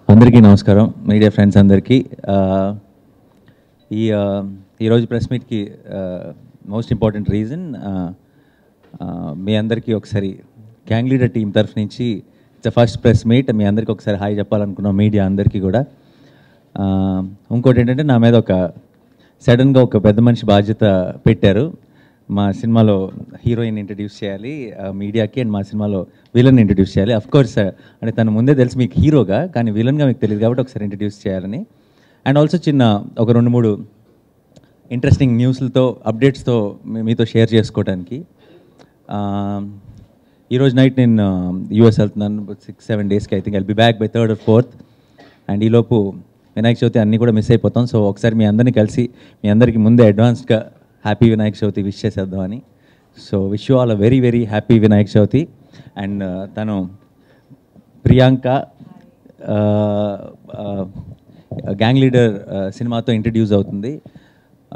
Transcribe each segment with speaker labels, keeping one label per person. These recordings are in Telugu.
Speaker 1: అందరికీ నమస్కారం మీడియా ఫ్రెండ్స్ అందరికీ ఆ, ఈ ఆ, ఈరోజు ప్రెస్ మీట్కి మోస్ట్ ఇంపార్టెంట్ రీజన్ మీ అందరికీ ఒకసారి గ్యాంగ్ లీడర్ టీం తరఫు నుంచి ఇట్స్ ఫస్ట్ ప్రెస్ మీట్ మీ అందరికీ ఒకసారి హాయ్ చెప్పాలనుకున్నాం మీడియా అందరికీ కూడా ఆ, ఇంకోటి ఏంటంటే నా మీద ఒక సడన్గా ఒక పెద్ద మనిషి బాధ్యత పెట్టారు మా సినిమాలో హీరోయిన్ ఇంట్రడ్యూస్ చేయాలి ఆ, మీడియాకి అండ్ మా సినిమాలో విలన్ ఇంట్రడ్యూస్ చేయాలి అఫ్ కోర్స్ అంటే తను ముందే తెలుసు మీకు హీరోగా కానీ విలన్గా మీకు తెలియదు కాబట్టి ఒకసారి ఇంట్రడ్యూస్ చేయాలని అండ్ ఆల్సో చిన్న ఒక రెండు మూడు ఇంట్రెస్టింగ్ న్యూస్లతో అప్డేట్స్తో మీ- మీతో షేర్ చేసుకోవడానికి ఆ, ఈరోజు నైట్ నేను యూఎస్ వెళ్తున్నాను సిక్స్ సెవెన్ డేస్కి I think I'll be back by third or fourth and ఈలోపు వినాయక చవితి అన్నీ కూడా మిస్ అయిపోతాం సో ఒకసారి మీ అందరినీ కలిసి మీ అందరికీ ముందే అడ్వాన్స్గా హ్యాపీ వినాయక చవితి విష్ చేసేద్దామని so wish you all a very very happy Vinayaka Chavithi and తను ప్రియాంక గ్యాంగ్ లీడర్ సినిమాతో ఇంట్రడ్యూస్ అవుతుంది ఆ,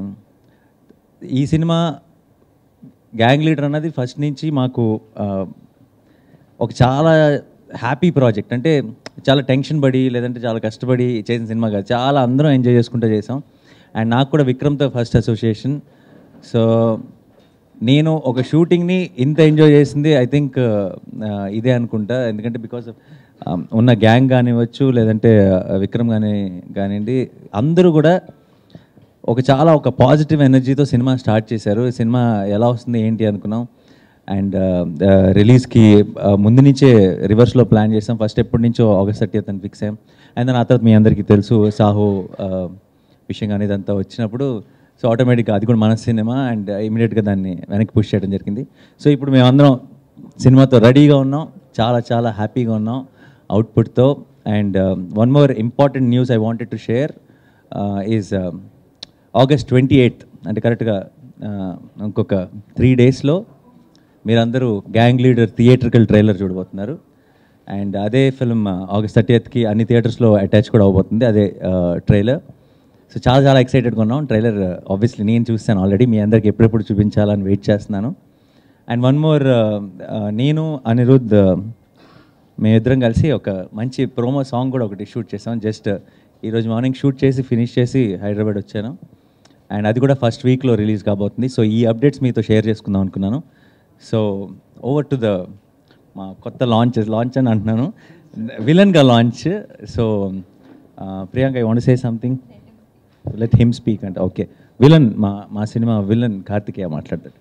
Speaker 1: ఈ సినిమా గ్యాంగ్ లీడర్ అన్నది ఫస్ట్ నుంచి మాకు ఆ, ఒక చాలా హ్యాపీ ప్రాజెక్ట్ అంటే చాలా టెన్షన్ పడి లేదంటే చాలా కష్టపడి చేసిన సినిమా కాదు చాలా అందరం ఎంజాయ్ చేసుకుంటూ చేసాం అండ్ నాకు కూడా విక్రమ్తో ఫస్ట్ అసోసియేషన్ సో నేను ఒక షూటింగ్ని ఇంత ఎంజాయ్ చేసింది ఐ థింక్ ఇదే అనుకుంటా ఎందుకంటే బికాస్ ఉన్న గ్యాంగ్ కానివ్వచ్చు లేదంటే ఆ, విక్రమ్ కానీ కానివ్వండి అందరూ కూడా ఒక చాలా ఒక పాజిటివ్ ఎనర్జీతో సినిమా స్టార్ట్ చేశారు సినిమా ఎలా వస్తుంది ఏంటి అనుకున్నాం అండ్ రిలీజ్కి ముందు నుంచే రివర్స్లో ప్లాన్ చేసాం ఫస్ట్ ఎప్పటి నుంచో ఆగస్ట్ థర్టీ అని ఫిక్స్ అయ్యాం అండ్ దాని ఆ తర్వాత మీ అందరికీ తెలుసు సాహో ఆ, విషయం కానీ ఇదంతా వచ్చినప్పుడు సో ఆటోమేటిక్గా అది కూడా మన సినిమా అండ్ ఇమీడియట్గా దాన్ని వెనక్కి పుష్ చేయడం జరిగింది సో ఇప్పుడు మేమందరం సినిమాతో రెడీగా ఉన్నాం చాలా చాలా హ్యాపీగా ఉన్నాం అవుట్పుట్తో and one more important news I wanted to share is August twenty eighth అంటే కరెక్ట్గా ఇంకొక త్రీ డేస్లో మీరందరూ గ్యాంగ్ లీడర్ థియేట్రికల్ ట్రైలర్ చూడబోతున్నారు అండ్ అదే ఫిల్మ్ ఆగస్ట్ థర్టీ అన్ని థియేటర్స్లో అటాచ్ కూడా అవబోతుంది అదే ట్రైలర్ సో చాలా చాలా ఎక్సైటెడ్గా ఉన్నాం ట్రైలర్ ఆబ్వియస్లీ నేను చూస్తాను ఆల్రెడీ మీ అందరికి ఎప్పుడెప్పుడు చూపించాలని వెయిట్ చేస్తున్నాను అండ్ వన్ మోర్ నేను అనిరుద్ మేమిద్దరం కలిసి ఒక మంచి ప్రోమో సాంగ్ కూడా ఒకటి షూట్ చేసాం జస్ట్ ఈరోజు మార్నింగ్ షూట్ చేసి ఫినిష్ చేసి హైదరాబాద్ వచ్చాను అండ్ అది కూడా ఫస్ట్ వీక్లో రిలీజ్ కాబోతుంది సో ఈ అప్డేట్స్ మీతో షేర్ చేసుకుందాం అనుకున్నాను సో ఓవర్ టు ద మా కొత్త లాంచ్ లాంచ్ అని అంటున్నాను విలన్గా launch so Priyanka I want say something let him speak అంటే ఓకే విలన్ మా మా సినిమా విలన్ కార్తికేయ మాట్లాడతాడు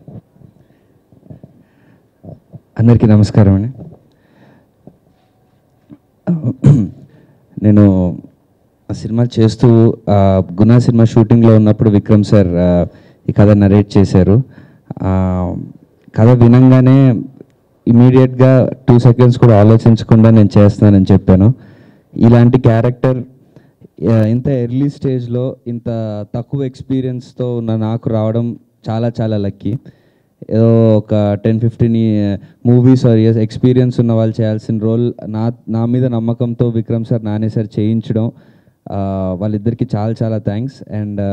Speaker 2: అందరికీ నమస్కారం అండి నేను ఆ సినిమా చేస్తూ ఆ, గునా సినిమా షూటింగ్లో ఉన్నప్పుడు విక్రమ్ సార్ ఆ, ఈ కథ నరేట్ చేశారు ఆ, కథ వినంగానే ఇమీడియట్గా టూ సెకండ్స్ కూడా ఆలోచించకుండా నేను చేస్తానని చెప్పాను ఇలాంటి క్యారెక్టర్ ఆ, ఇంత ఎర్లీ స్టేజ్లో ఇంత తక్కువ ఎక్స్పీరియన్స్తో ఉన్న నాకు రావడం చాలా చాలా లక్కీ ఏదో ఒక ten fifteen movies or years experience ఉన్న వాళ్ళు చేయాల్సిన రోల్ నా నా మీద నమ్మకంతో విక్రమ్ సార్ నాని సార్ చేయించడం ఆ, వాళ్ళిద్దరికీ చాలా చాలా థ్యాంక్స్ అండ్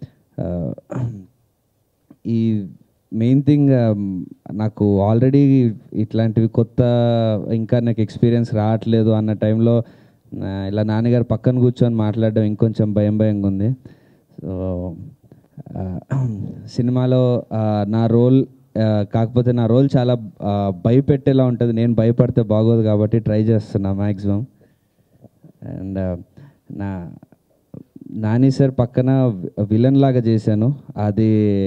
Speaker 2: ఈ మెయిన్ థింగ్ నాకు ఆల్రెడీ ఇట్లాంటివి కొత్త ఇంకా నాకు ఎక్స్పీరియన్స్ రావట్లేదు అన్న టైంలో ఇలా నాన్నగారు పక్కన కూర్చొని మాట్లాడడం ఇంకొంచెం భయం భయంగా ఉంది సో ఆ, సినిమాలో ఆ, నా రోల్ ఆ, కాకపోతే నా రోల్ చాలా ఆ, భయపెట్టేలా ఉంటుంది నేను భయపడితే బాగోదు కాబట్టి ట్రై చేస్తున్నా మ్యాక్సిమం అండ్ నా నాని సార్ పక్కన విలన్ లాగా చేశాను అది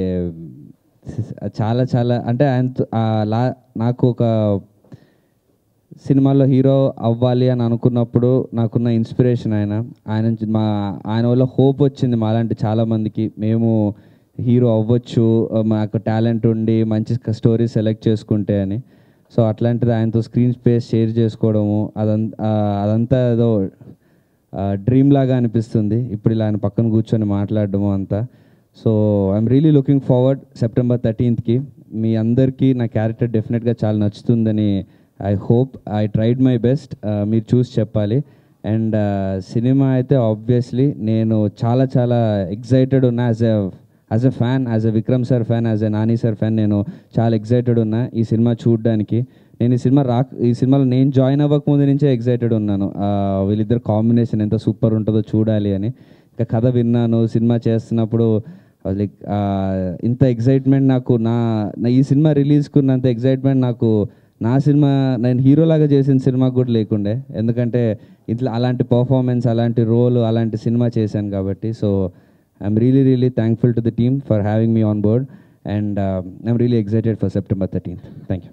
Speaker 2: చాలా చాలా అంటే ఆయన లా నాకు ఒక సినిమాలో హీరో అవ్వాలి అని అనుకున్నప్పుడు నాకున్న ఇన్స్పిరేషన్ ఆయన ఆయన నుంచి మా ఆయన వల్ల హోప్ వచ్చింది మాలాంటి చాలామందికి మేము హీరో అవ్వచ్చు మాకు టాలెంట్ ఉండి మంచి స్టోరీ సెలెక్ట్ చేసుకుంటే అని సో అట్లాంటిది ఆయనతో స్క్రీన్ స్పేస్ షేర్ చేసుకోవడము అదంతా అదంతా ఏదో డ్రీమ్ లాగా అనిపిస్తుంది ఇప్పుడు ఇలా ఆయన పక్కన కూర్చొని మాట్లాడడము అంతా so I'm really looking forward September థర్టీన్త్కి మీ అందరికీ నా క్యారెక్టర్ డెఫినెట్గా చాలా నచ్చుతుందని I hope I tried my best మీరు చూసి చెప్పాలి అండ్ సినిమా అయితే ఆబ్వియస్లీ నేను చాలా చాలా ఎగ్జైటెడ్ ఉన్నా as a as a fan as a Vikram sir fan as a Nani sir fan నేను చాలా ఎగ్జైటెడ్ ఉన్నా ఈ సినిమా చూడడానికి నేను ఈ సినిమా రాక ఈ సినిమాలో నేను జాయిన్ అవ్వక ముందు నుంచే ఎగ్జైటెడ్ ఉన్నాను ఆ, వీళ్ళిద్దరు కాంబినేషన్ ఎంత సూపర్ ఉంటుందో చూడాలి అని ఇంకా కథ విన్నాను సినిమా చేస్తున్నప్పుడు లైక్ ఇంత ఎగ్జైట్మెంట్ నాకు నా నా ఈ సినిమా రిలీజ్కి ఉన్నంత ఎగ్జైట్మెంట్ నాకు నా సినిమా నేను హీరోలాగా చేసిన సినిమా కూడా లేకుండే ఎందుకంటే ఇట్లా అలాంటి పర్ఫార్మెన్స్ అలాంటి రోల్ అలాంటి సినిమా చేశాను కాబట్టి so I'm really really thankful to the team for having me on board and I'm really excited for September thirteenth thank you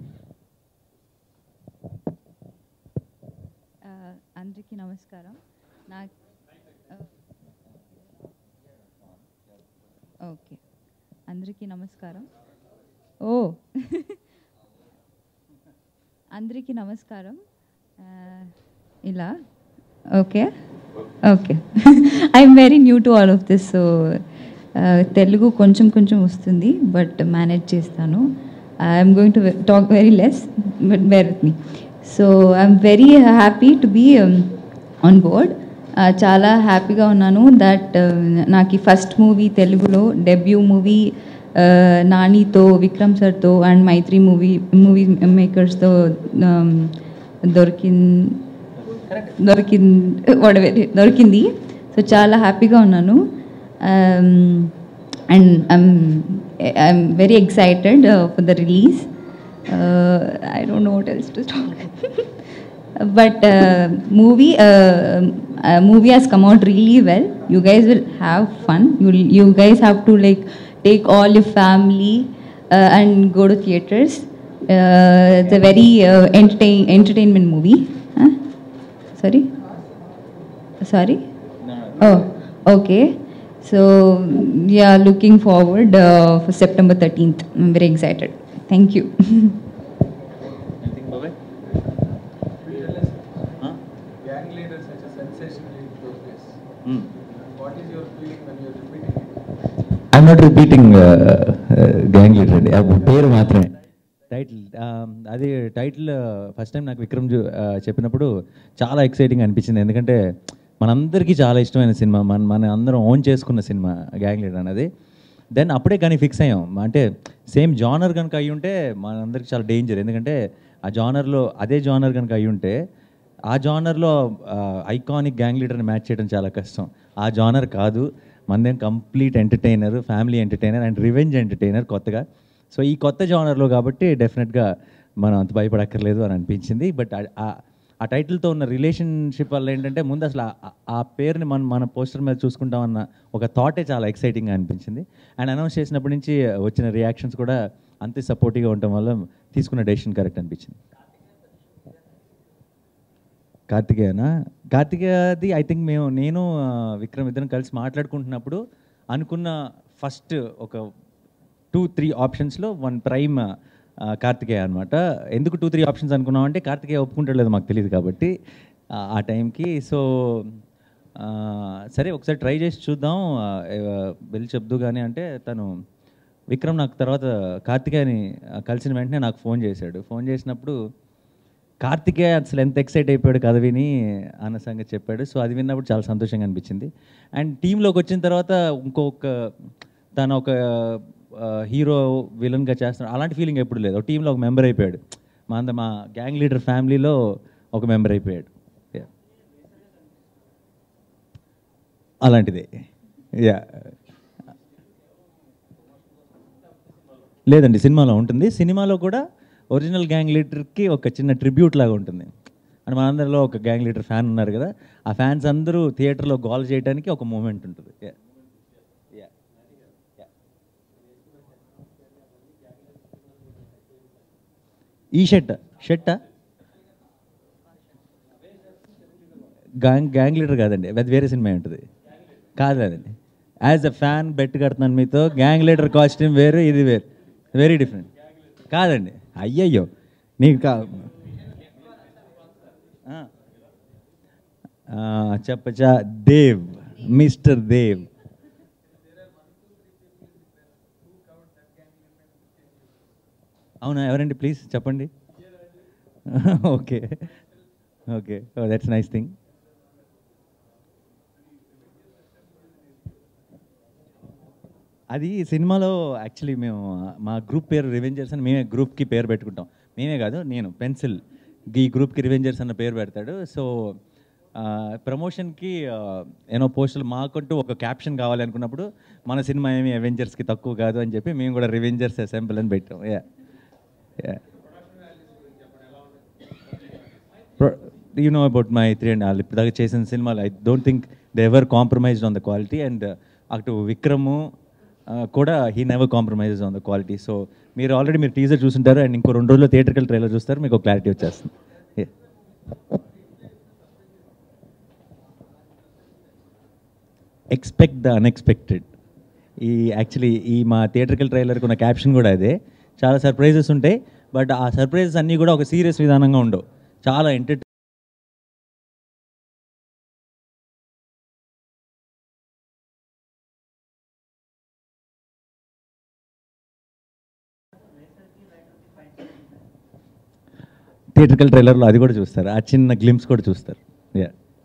Speaker 3: ఆ, అందరికీ నమస్కారం నా ఓకే అందరికీ నమస్కారం ఓ అందరికీ నమస్కారం ఆ, ఇలా okay okay I'm very new to all of this so Telugu కొంచెం కొంచెం వస్తుంది బట్ మేనేజ్ చేస్తాను I'm going to talk very less but bear with me so I'm very happy to be on board చాలా హ్యాపీగా ఉన్నాను దట్ నాకు ఈ ఫస్ట్ మూవీ తెలుగులో డెబ్యూ మూవీ నానితో విక్రమ్ సార్తో అండ్ మైత్రి మూవీ మూవీ మేకర్స్తో దొరికింది దొరికింది whatever, దొరికింది సో చాలా హ్యాపీగా ఉన్నాను and I'm I'm very excited for the release I don't know what else to talk but uh, movie uh, uh, movie has come out really well you guys will have fun you you guys have to like take all your family uh, and go to theaters uh, it's a very uh, entertain entertainment movie huh? sorry sorry oh okay so yeah looking forward uh, for september 13th i'm very excited thank you
Speaker 4: Gang leader such a sensational in those days. What is your feeling when you're repeating it?
Speaker 1: I'm not repeating gang leader అండి ఆ పేరు మాత్రమే టైటిల్ అది టైటిల్ ఫస్ట్ టైం నాకు విక్రమ్ జు- ఆ, చెప్పినప్పుడు చాలా ఎక్సైటింగ్ అనిపించింది ఎందుకంటే మనందరికీ చాలా ఇష్టమైన సినిమా మన మన అందరం ఓన్ చేసుకున్న సినిమా గ్యాంగ్ లీడర్ అనేది దెన్ అప్పుడే కానీ ఫిక్స్ అయ్యాం అంటే సేమ్ జానర్ కనుక అయ్యి ఉంటే మనందరికి చాలా డేంజర్ ఎందుకంటే ఆ జానర్లో అదే జానర్ కనుక అయ్యి ఉంటే ఆ జానర్లో ఐకానిక్ గ్యాంగ్ లీడర్ని మ్యాచ్ చేయడం చాలా కష్టం ఆ జానర్ కాదు మనదేం complete entertainer family entertainer and revenge entertainer కొత్తగా సో ఈ కొత్త జానర్లో కాబట్టి డెఫినెట్గా మనం అంత భయపడక్కర్లేదు అని అనిపించింది బట్ ఆ టైటిల్తో ఉన్న రిలేషన్షిప్ వల్ల ఏంటంటే ముందు అసలు ఆ- ఆ పేరుని మనం మన పోస్టర్ మీద చూసుకుంటామన్న ఒక థాటే చాలా ఎక్సైటింగ్గా అనిపించింది అండ్ అనౌన్స్ చేసినప్పటి నుంచి వచ్చిన రియాక్షన్స్ కూడా అంతే సపోర్టివ్గా ఉండటం వల్ల తీసుకున్న డెసిషన్ కరెక్ట్ అనిపించింది కార్తికేయనా కార్తికేయది ఐ థింక్ మేము నేను ఆ, విక్రమ్ ఇద్దరం కలిసి మాట్లాడుకుంటున్నప్పుడు అనుకున్న ఫస్ట్ ఒక టూ త్రీ ఆప్షన్స్లో వన్ ప్రైమ్ ఆ, కార్తికేయ అనమాట ఎందుకు టూ త్రీ ఆప్షన్స్ అనుకున్నాం అంటే కార్తికేయ ఒప్పుకుంటాడు లేదో మాకు తెలియదు కాబట్టి ఆ, ఆ టైంకి సో ఆ, సరే ఒకసారి ట్రై చేసి చూద్దాం ఆ, ఏ- వెళ్ళి చెప్దు కానీ అంటే తను విక్రమ్ నాకు తర్వాత కార్తికేయని ఆ, కలిసిన వెంటనే నాకు ఫోన్ చేశాడు ఫోన్ చేసినప్పుడు కార్తికేయ అసలు ఎంత ఎక్సైట్ అయిపోయాడు కథ విని అన్న సంగతి చెప్పాడు సో అది విన్నప్పుడు చాలా సంతోషంగా అనిపించింది అండ్ టీంలోకి వచ్చిన తర్వాత ఇంకొక తను ఒక హీరో విలన్గా చేస్తున్నాడు అలాంటి ఫీలింగ్ ఎప్పుడు లేదు ఒక టీంలో ఒక మెంబర్ అయిపోయాడు మా అంత మా గ్యాంగ్ లీడర్ ఫ్యామిలీలో ఒక మెంబర్ అయిపోయాడు Yeah. అలాంటిదే యా లేదండి సినిమాలో ఉంటుంది సినిమాలో కూడా ఒరిజినల్ గ్యాంగ్ లీడర్కి ఒక చిన్న ట్రిబ్యూట్ లాగా ఉంటుంది అండ్ మనందరిలో ఒక గ్యాంగ్ లీడర్ ఫ్యాన్ ఉన్నారు కదా ఆ ఫ్యాన్స్ అందరూ థియేటర్లో గోల్ చేయడానికి ఒక మూమెంట్ ఉంటుంది Yeah. Yeah. Yeah. ఈ షర్ట్ షర్టా గ్యాంగ్ గ్యాంగ్ లీడర్ కాదండి అది వేరే సినిమా ఉంటుంది కాదు అదండి యాజ్ అ ఫ్యాన్ బెట్ కడుతున్నాను మీతో గ్యాంగ్ లీడర్ కాస్ట్యూమ్ వేరు ఇది వేరు వెరీ డిఫరెంట్ కాదండి అయ్యయ్యో నీకు కా ఆ. ఆ, చెప్పచ్చా దేవ్ మిస్టర్ దేవ్ అవునా ఎవరండి ప్లీజ్ చెప్పండి okay okay that's nice thing అది సినిమాలో యాక్చువల్లీ మేము మా గ్రూప్ పేరు రివెంజర్స్ అని మేమే గ్రూప్కి పేరు పెట్టుకుంటాం మేమే కాదు నేను పెన్సిల్ ఈ గ్రూప్కి రివెంజర్స్ అన్న పేరు పెడతాడు సో ప్రమోషన్కి ఏనో పోస్టులు మాకంటూ ఒక క్యాప్షన్ కావాలి అనుకున్నప్పుడు మన సినిమా ఏమి అవెంజర్స్కి తక్కువ కాదు అని చెప్పి మేము కూడా రివెంజర్స్ అసెంబుల్ అని పెట్టాం yeah yeah you know about my three and వాళ్ళు ఇప్పుడు దాకా చేసిన సినిమాలు I don't think they ever compromised on the quality and అటు విక్రము ఆ, కూడా he never compromises on the quality so మీరు ఆల్రెడీ మీరు టీజర్ చూసుంటారు అండ్ ఇంకో రెండు రోజుల్లో థియేటర్కల్ ట్రైలర్ చూస్తారు మీకు క్లారిటీ వచ్చేస్తుంది ఎక్స్పెక్ట్ ద అన్ఎక్స్పెక్టెడ్ ఈ యాక్చువల్లీ ఈ మా థియేటర్కల్ ట్రైలర్కి ఉన్న క్యాప్షన్ కూడా అదే చాలా సర్ప్రైజెస్ ఉంటాయి బట్ ఆ సర్ప్రైజెస్ అన్నీ కూడా ఒక సీరియస్ విధానంగా ఉండవు చాలా ఎంటర్టైన్ థియేటర్కల్ ట్రైలర్లో అది కూడా చూస్తారు ఆ చిన్న గ్లిమ్స్ కూడా చూస్తారు యా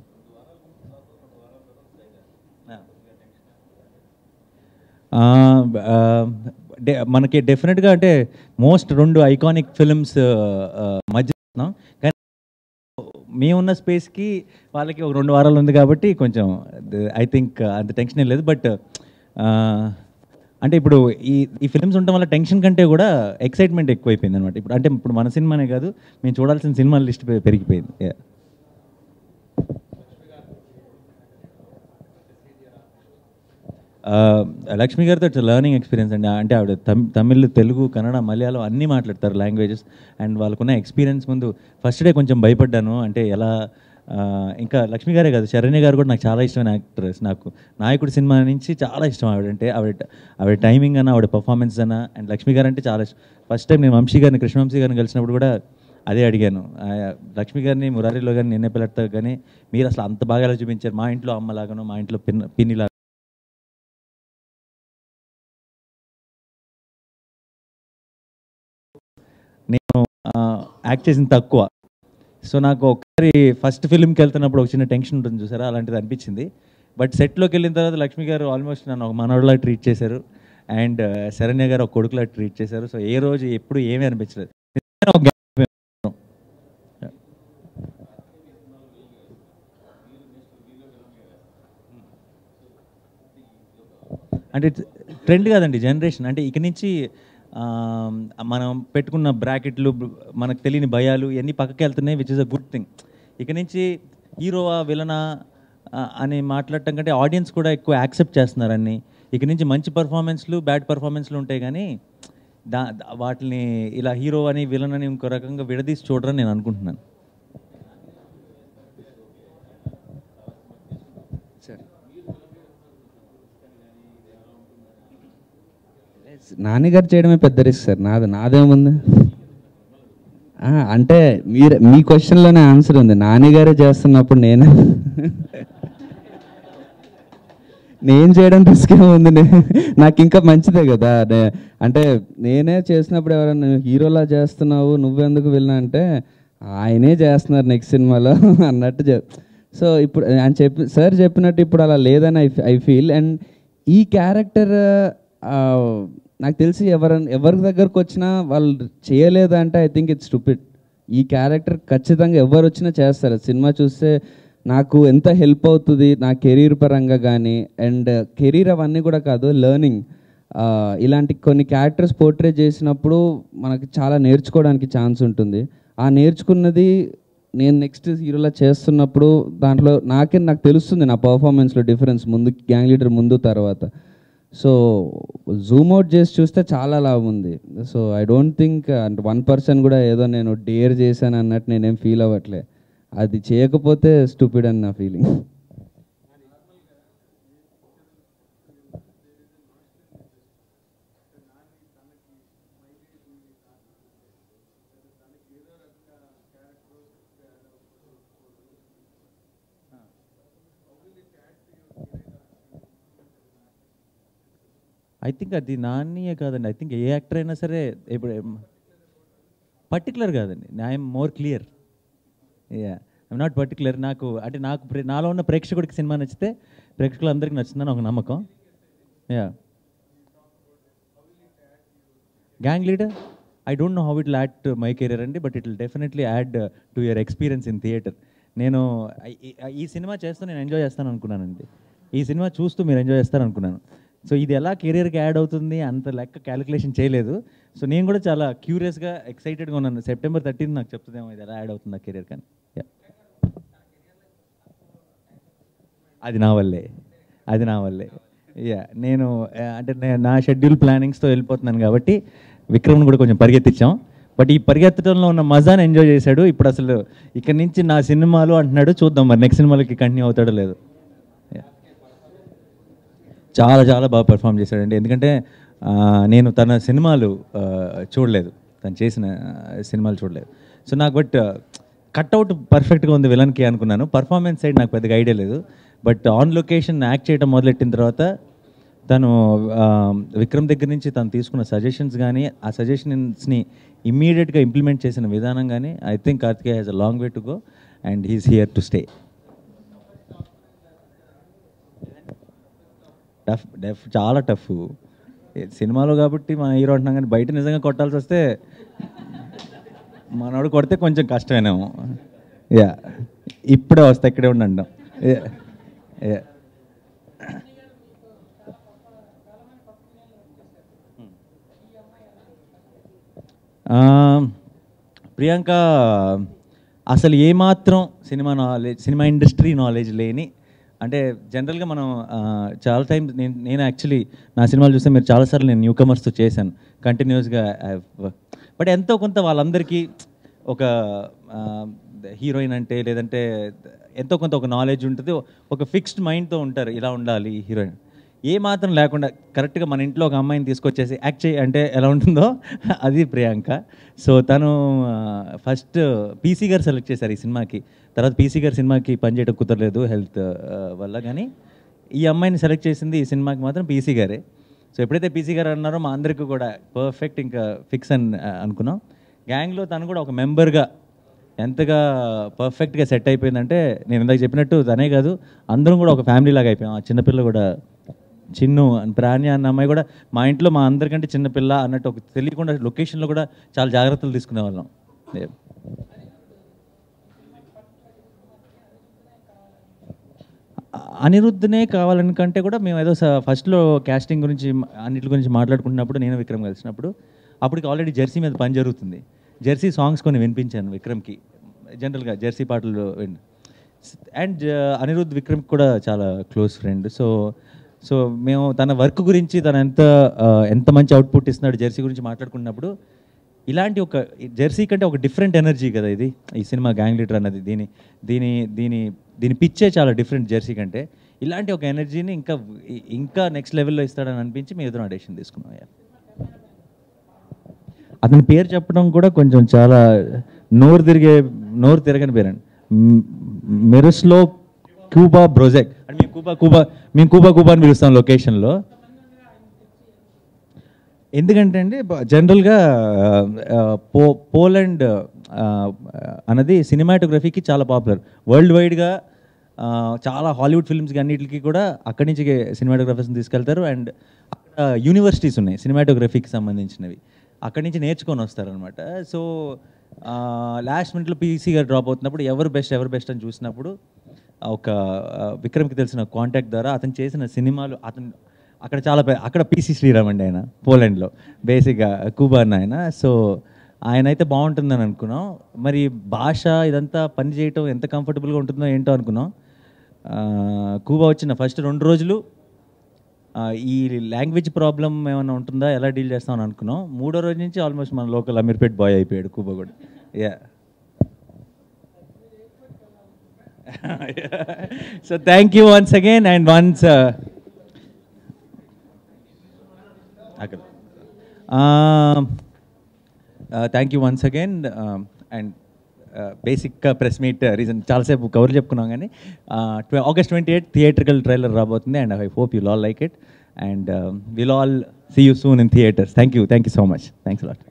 Speaker 1: మనకి డెఫినెట్గా అంటే మోస్ట్ రెండు ఐకానిక్ ఫిల్మ్స్ మధ్య ఉన్నాం. కానీ మేమున్న స్పేస్కి వాళ్ళకి ఒక రెండు వారాలు ఉంది కాబట్టి కొంచెం ఐ థింక్ అంత టెన్షన్ ఏం లేదు బట్ అంటే ఇప్పుడు ఈ ఈ ఫిల్మ్స్ ఉండడం వల్ల టెన్షన్ కంటే కూడా ఎక్సైట్మెంట్ ఎక్కువైపోయింది అనమాట ఇప్పుడు అంటే ఇప్పుడు మన సినిమానే కాదు మేము చూడాల్సిన సినిమాల లిస్ట్ పెరిగిపోయింది Yeah. ఆ, లక్ష్మి గారితో ఇట్స్ లెర్నింగ్ ఎక్స్పీరియన్స్ అండి అంటే ఆవిడ తమ్- తమిళ్ తెలుగు కన్నడ మలయాళం అన్నీ మాట్లాడతారు లాంగ్వేజెస్ అండ్ వాళ్ళకున్న ఎక్స్పీరియన్స్ ముందు ఫస్ట్ డే కొంచెం భయపడ్డాను అంటే ఎలా ఆ, ఇంకా లక్ష్మి గారే కాదు శరణ్య గారు కూడా నాకు చాలా ఇష్టమైన యాక్ట్రెస్ నాకు నాయకుడు సినిమా నుంచి చాలా ఇష్టం ఆవిడ అంటే ఆవిడ ఆవిడ టైమింగ్ అన్న ఆవిడ పర్ఫార్మెన్స్ అన్న అండ్ లక్ష్మి గారు అంటే చాలా ఇష్టం ఫస్ట్ టైం నేను వంశీ గారిని కృష్ణవంశీ గారిని కలిసినప్పుడు కూడా అదే అడిగాను ఆ, లక్ష్మి గారిని మురారిలో కానీ నిన్నే పిల్లడితో కానీ మీరు అసలు అంత బాగా ఎలా చూపించారు మా ఇంట్లో అమ్మలాగాను మా ఇంట్లో పిన్ పిన్నిలాగా నేను యాక్ట్ చేసింది తక్కువ సో నాకు ఒకసారి ఫస్ట్ ఫిల్మ్కి వెళ్తున్నప్పుడు ఒక చిన్న టెన్షన్ ఉంటుంది చూసారా అలాంటిది అనిపించింది బట్ సెట్లోకి వెళ్ళిన తర్వాత లక్ష్మి గారు ఆల్మోస్ట్ నన్ను ఒక మనోడిలా ట్రీట్ చేశారు అండ్ శరణ్య గారు ఒక కొడుకులా ట్రీట్ చేశారు సో ఏ రోజు ఎప్పుడు ఏమీ అనిపించలేదు నిజంగానే ఒక gap. అంటే ట్రెండ్ కాదండి జనరేషన్ అంటే ఇక నుంచి ఆ, మనం పెట్టుకున్న బ్రాకెట్లు మనకు తెలియని భయాలు ఇవన్నీ పక్కకి వెళ్తున్నాయి which is a good thing ఇక నుంచి హీరోవా విలనా ఆ, అని మాట్లాడటం కంటే ఆడియన్స్ కూడా ఎక్కువ యాక్సెప్ట్ చేస్తున్నారు అన్ని ఇక నుంచి మంచి పర్ఫార్మెన్స్లు బ్యాడ్ పర్ఫార్మెన్స్లు ఉంటాయి కానీ దా దా- వాటిని ఇలా హీరో అని విలన్ అని ఇంకో రకంగా విడదీసి చూడరని నేను అనుకుంటున్నాను
Speaker 2: నాన్నగారు చేయడమే పెద్ద రిస్క్ సార్ నాది నాదేముంది ఆ, అంటే మీరు మీ క్వశ్చన్లోనే ఆన్సర్ ఉంది నాన్నగారే చేస్తున్నప్పుడు నేనే నేను చేయడం రిస్క్ ఏముంది నే- నాకు ఇంకా మంచిదే కదా నే- అంటే నేనే చేసినప్పుడు ఎవరైనా హీరోలా చేస్తున్నావు నువ్వెందుకు వెళ్ళినా అంటే ఆయనే చేస్తున్నారు నెక్స్ట్ సినిమాలో అన్నట్టు చెప్ సో ఇప్పుడు ఆయన చెప్పి సార్ చెప్పినట్టు ఇప్పుడు అలా లేదని ఐ ఐ ఫీల్ అండ్ ఈ క్యారెక్టర్ నాకు తెలిసి ఎవరైనా ఎవరి దగ్గరకు వచ్చినా వాళ్ళు చేయలేదంటే ఐ థింక్ ఇట్స్ స్టూపిడ్ ఈ క్యారెక్టర్ ఖచ్చితంగా ఎవరు వచ్చినా చేస్తారు సినిమా చూస్తే నాకు ఎంత హెల్ప్ అవుతుంది నా కెరీర్ పరంగా కానీ అండ్ కెరీర్ అవన్నీ కూడా కాదు లెర్నింగ్ ఇలాంటి కొన్ని క్యారెక్టర్స్ పోర్ట్రే చేసినప్పుడు మనకి చాలా నేర్చుకోవడానికి ఛాన్స్ ఉంటుంది ఆ నేర్చుకున్నది నేను నెక్స్ట్ హీరోలా చేస్తున్నప్పుడు దాంట్లో నాకే నాకు తెలుస్తుంది నా పర్ఫార్మెన్స్లో డిఫరెన్స్ ముందు గ్యాంగ్ లీడర్ ముందు తర్వాత సో జూమ్ అవుట్ చేసి చూస్తే చాలా లాభం ఉంది సో ఐ డోంట్ థింక్ అంటే వన్ పర్సన్ కూడా ఏదో నేను డేర్ చేశాను అన్నట్టు నేనేం ఫీల్ అవ్వట్లే అది చేయకపోతే స్టూపిడ్ అని నా ఫీలింగ్
Speaker 1: ఐ థింక్ అది నాన్నయే కాదండి ఐ థింక్ ఏ యాక్టర్ అయినా సరే ఇప్పుడు పర్టికులర్ కాదండి I'm more clear yeah I'm not particular నాకు అంటే నాకు ప్రే- నాలో ఉన్న ప్రేక్షకుడికి సినిమా నచ్చితే ప్రేక్షకులందరికీ నచ్చుతుందని ఒక నమ్మకం yeah gang leader I don't know how it add to my career అండి but it will definitely add to your experience in theatre నేను ఈ- ఈ- ఈ సినిమా చేస్తూ నేను ఎంజాయ్ చేస్తాను అనుకున్నానండి ఈ సినిమా చూస్తూ మీరు ఎంజాయ్ చేస్తారు అనుకున్నాను సో ఇది ఎలా కెరీర్కి యాడ్ అవుతుంది అంత లెక్క క్యాలిక్యులేషన్ చేయలేదు సో నేను కూడా చాలా క్యూరియస్గా ఎక్సైటెడ్గా ఉన్నాను సెప్టెంబర్ థర్టీన్ నాకు చెప్తుందేమో ఇది ఎలా యాడ్ అవుతుంది నా కెరీర్ కానీ Yeah. అది నా వల్లే అది నా వల్లే యా నేను ఆ, అంటే నే- నా షెడ్యూల్ ప్లానింగ్స్తో వెళ్ళిపోతున్నాను కాబట్టి విక్రమ్ని కూడా కొంచెం పరిగెత్తించాం బట్ ఈ పరిగెత్తడంలో ఉన్న మజాని ఎంజాయ్ చేశాడు ఇప్పుడు అసలు ఇక్కడి నుంచి నా సినిమాలు అంటున్నాడు చూద్దాం మరి నెక్స్ట్ సినిమాలకి కంటిన్యూ అవుతాడో లేదు Yeah. చాలా చాలా బాగా పెర్ఫామ్ చేశాడండి ఎందుకంటే ఆ, నేను తన సినిమాలు ఆ, చూడలేదు తను చేసిన ఆ, సినిమాలు చూడలేదు సో నాకు బట్ కట్అవుట్ పర్ఫెక్ట్గా ఉంది విలన్కి అనుకున్నాను పర్ఫార్మెన్స్ సైడ్ నాకు పెద్దగా ఐడియా లేదు బట్ ఆన్ లొకేషన్ యాక్ట్ చేయడం మొదలెట్టిన తర్వాత తను ఆ, విక్రమ్ దగ్గర నుంచి తను తీసుకున్న సజెషన్స్ కానీ ఆ సజెషన్స్ని ఇమ్మీడియట్గా ఇంప్లిమెంట్ చేసిన విధానం కానీ I think Karthikeya has a long way to go and he's here to stay tough డెఫ్ చాలా టఫ్ సినిమాలో కాబట్టి మన హీరో అంటున్నాం కానీ బయట నిజంగా కొట్టాల్సి వస్తే మనోడు కొడితే కొంచెం కష్టమేనేమో యా ఇప్పుడే వస్తే ఇక్కడే ఉండండి యా ప్రియాంక అసలు ఏమాత్రం సినిమా నాలెడ్జ్ సినిమా ఇండస్ట్రీ నాలెడ్జ్ లేని అంటే జనరల్గా మనం ఆ, చాలా టైం నేను నేను యాక్చువల్లీ నా సినిమాలు చూస్తే మీరు చాలాసార్లు నేను న్యూ కమర్స్తో చేశాను కంటిన్యూస్గా బట్ ఎంతో కొంత వాళ్ళందరికీ ఒక హీరోయిన్ అంటే లేదంటే ఎంతో కొంత ఒక నాలెడ్జ్ ఉంటుంది ఒక ఫిక్స్డ్ మైండ్తో ఉంటారు ఇలా ఉండాలి హీరోయిన్ ఏ మాత్రం లేకుండా కరెక్ట్గా మన ఇంట్లో ఒక అమ్మాయిని తీసుకొచ్చేసి యాక్ట్ చేయి అంటే ఎలా ఉంటుందో అది ప్రియాంక సో తను ఫస్ట్ పీసీ గారు సెలెక్ట్ చేశారు ఈ సినిమాకి తర్వాత పీసీ గారు సినిమాకి పనిచేయడం కుదరలేదు హెల్త్ వల్ల కానీ ఈ అమ్మాయిని సెలెక్ట్ చేసింది ఈ సినిమాకి మాత్రం పీసీ గారే సో ఎప్పుడైతే పీసీ గారు అన్నారో మా అందరికీ కూడా పర్ఫెక్ట్ ఇంకా ఫిక్స్ అని ఆ, అనుకున్నాం గ్యాంగ్లో తను కూడా ఒక మెంబర్గా ఎంతగా పర్ఫెక్ట్గా సెట్ అయిపోయిందంటే నేను ఇందాక చెప్పినట్టు తనే కాదు అందరం కూడా ఒక ఫ్యామిలీ లాగా అయిపోయాం ఆ చిన్నపిల్ల కూడా చిన్ను అని ప్రాణి అన్న అమ్మాయి కూడా మా ఇంట్లో మా అందరికంటే చిన్నపిల్ల అన్నట్టు ఒక తెలియకుండా లొకేషన్లో కూడా చాలా జాగ్రత్తలు తీసుకునే వాళ్ళం Yeah. అనిరుద్ధనే కావాలని కంటే కూడా మేము ఏదో స- ఫస్ట్లో క్యాస్టింగ్ గురించి మ- అన్నిటి గురించి మాట్లాడుకుంటున్నప్పుడు నేను విక్రమ్ కలిసినప్పుడు అప్పటికి ఆల్రెడీ జెర్సీ మీద పని జరుగుతుంది జెర్సీ సాంగ్స్ కొన్ని వినిపించాను విక్రమ్కి జనరల్గా జెర్సీ పాటలు విన్ అండ్ అనిరుద్ధ్ విక్రమ్కి కూడా చాలా క్లోజ్ ఫ్రెండ్ సో సో మేము తన వర్క్ గురించి తన ఎంత ఆ, ఎంత మంచి అవుట్పుట్ ఇస్తున్నాడు జెర్సీ గురించి మాట్లాడుకున్నప్పుడు ఇలాంటి ఒక జెర్సీ కంటే ఒక డిఫరెంట్ ఎనర్జీ కదా ఇది ఈ సినిమా గ్యాంగ్ లీడర్ అన్నది దీని దీని దీని దీని పిచ్చే చాలా డిఫరెంట్ జెర్సీ కంటే ఇలాంటి ఒక ఎనర్జీని ఇంకా ఇంకా నెక్స్ట్ లెవెల్లో ఇస్తాడని అనిపించి మీ ఎదురు ఆడిషన్ తీసుకున్నాం yeah. అతని పేరు చెప్పడం కూడా కొంచెం చాలా నోరు తిరిగే నోరు తిరగని పేరండి మెరస్లో క్యూబా బ్రోజెక్ అంటే మేము కూబా కూబా మేము కూబా కూబా అని పిలుస్తాం లొకేషన్లో ఎందుకంటే అండి బ- జనరల్గా ఆ, పో పోలాండ్ ఆ, అన్నది సినిమాటోగ్రఫీకి చాలా పాపులర్ వరల్డ్ వైడ్గా ఆ, చాలా హాలీవుడ్ ఫిల్మ్స్కి అన్నిటికీ కూడా అక్కడి నుంచి సినిమాటోగ్రఫర్స్ని తీసుకెళ్తారు అండ్ అక్కడ యూనివర్సిటీస్ ఉన్నాయి సినిమాటోగ్రఫీకి సంబంధించినవి అక్కడి నుంచి నేర్చుకొని వస్తారనమాట సో లాస్ట్ మినిట్లో పీసీ గారు డ్రాప్ అవుతున్నప్పుడు ఎవరు బెస్ట్ ఎవరు బెస్ట్ అని చూసినప్పుడు ఒక ఆ, విక్రమ్కి తెలిసిన కాంటాక్ట్ ద్వారా అతను చేసిన సినిమాలు అతను అక్కడ చాలా పె- అక్కడ పీసీ శ్రీరామ్ అండి ఆయన పోలాండ్లో బేసిక్గా కూబా అన్న ఆయన సో ఆయన అయితే బాగుంటుందని అనుకున్నాం మరి భాష ఇదంతా పని చేయటం ఎంత కంఫర్టబుల్గా ఉంటుందో ఏంటో అనుకున్నాం ఆ, కూబా వచ్చిన ఫస్ట్ రెండు రోజులు ఆ, ఈ లాంగ్వేజ్ ప్రాబ్లం ఏమైనా ఉంటుందా ఎలా డీల్ చేస్తామని అనుకున్నాం మూడో రోజు నుంచి ఆల్మోస్ట్ మన లోకల్ అమీర్పేట్ బాయ్ అయిపోయాడు కూబా కూడా yeah so thank you once again and once అక్కడ thank you once again and బేసిక్గా ప్రెస్ మీట్ రీజన్ చాలాసేపు కవర్ చెప్పుకున్నాం కానీ August twenty eight theatrical trailer రాబోతుంది and I hope you'll all like it and will all see you soon in theatres thank you thank you so much thanks lot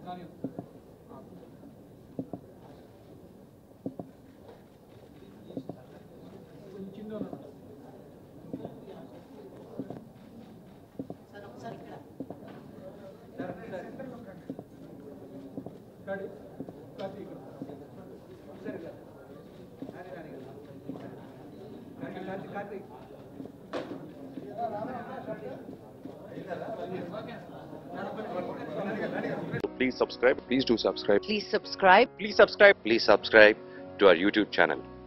Speaker 5: Please subscribe. Please do subscribe.
Speaker 6: Please subscribe.
Speaker 5: Please subscribe. Please subscribe to our YouTube channel.